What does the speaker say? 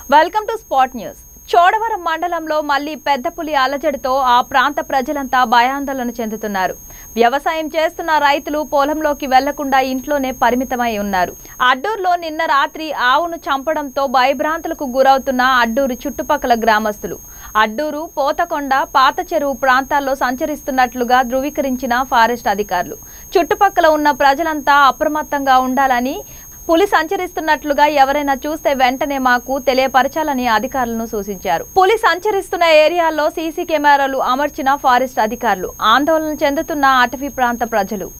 welcome to spot news Chodavaram మండలంలో మళ్లీ పెద్ద పులి అలజడితో ఆ ప్రాంత ప్రజలంతా భయాందోళన చెందుతున్నారు వ్యవసాయం చేస్తున్న రైతులు పొలంలోకి వెళ్లకుండా ఇంట్లోనే పరిమితమై ఉన్నారు అడ్డూరులో నిన్న రాత్రి ఆవును చంపడంతో భయభ్రాంతులకు గురవుతున్న అడ్డూరు చుట్టుపక్కల గ్రామస్తులు అడ్డూరు పోతకొండ పాత చెరువు ప్రాంతాల్లో సంచరిస్తున్నట్లుగా ధృవీకరించిన ఫారెస్ట్ అధికారులు చుట్టుపక్కల ఉన్న ప్రజలంతా అప్రమత్తంగా ఉండాలని పులి సంచరిస్తున్నట్లుగా ఎవరైనా చూస్తే వెంటనే మాకు తెలియపరచాలని అధికారులను సూచించారు పులి సంచరిస్తున్న ఏరియాల్లో సీసీ కెమెరాలు అమర్చిన ఫారెస్ట్ అధికారులు ఆందోళన చెందుతున్న అటవీ ప్రాంత ప్రజలు